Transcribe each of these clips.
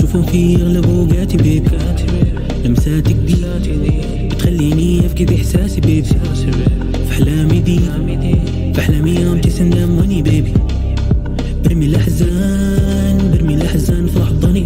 بشوفهم في اغلب اوقاتي بيب لمساتك دي بتخليني افقد احساسي بيب في احلامي دي في احلامي يوم تسندم واني بيبي برمي الاحزان برمي الاحزان في احضانك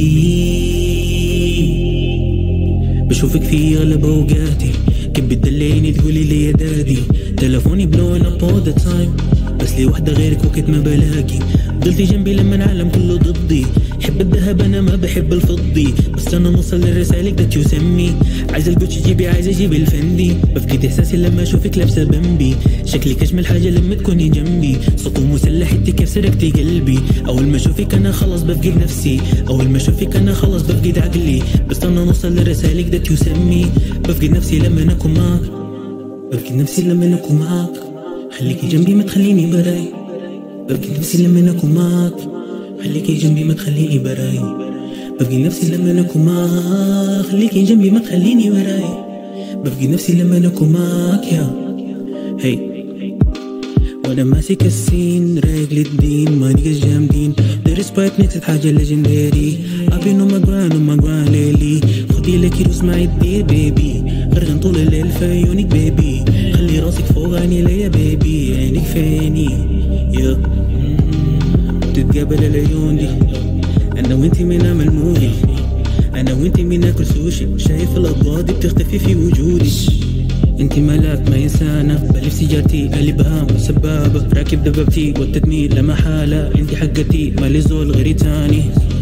بيبي بشوفك في اغلب اوقاتي كيف بتدلعيني تقولي لي يا دادي تلفوني بلوين اب all the time بس لي وحدة غيرك وقت ما بلاقي ضلتي جنبي لما العالم كله ضدي حب الذهب انا ما بحب الفضي بس انا نوصل للرسالك ده تسمي عايز الجوتشي جيبي عايز اجيب الفندي بفقد احساسي لما اشوفك لابسه بمبي شكلك اجمل حاجه لما تكوني جنبي صوت مسلح انت كيف سرقتي قلبي اول ما اشوفك انا خلاص بفقد نفسي اول ما اشوفك انا خلاص بفقد عقلي بس انا نوصل للرسالك ده تسمي بفقد نفسي لما اكون معك بفقد نفسي لما اكون معك خليكي جنبي ما تخليني براي ببكي نفسي لما اكون معك خليكي جنبي ما تخليني براي ببكي نفسي لما اكون معك خليكي جنبي ما تخليني براي ببكي نفسي لما اكون معك يا هي وانا ماسك السين رايق للدين ما نيجي جامدين دارس بايب نكست حاجة ليجندري ابين وما جوان وما جوان ليلي خدي لك يروس معي الدير بيبي غرقان طول الليل في عيونك بيبي خلي راسك فوق عيني ليا بيبي عينك في عيني يا تتقابل العيون دي انا وانتي من نعمل موفي انا وانتي من ناكل سوشي شايف الاضواء دي بتختفي في وجودي انتي ملاك ما انسانة بلف سيجارتي قلبها سبابة راكب دبابتي والتدمير لا محالة انتي حقتي مالي زول غيري تاني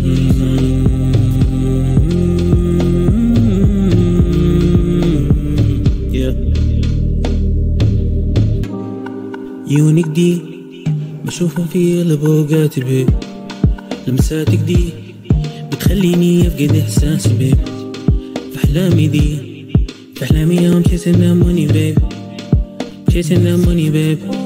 Yeah. يونك دي بشوفهم في اغلب اوقاتي بيب لمساتك دي بتخليني افقد احساسي بيب في احلامي دي في احلامي يوم chasing that money babe chasing that money babe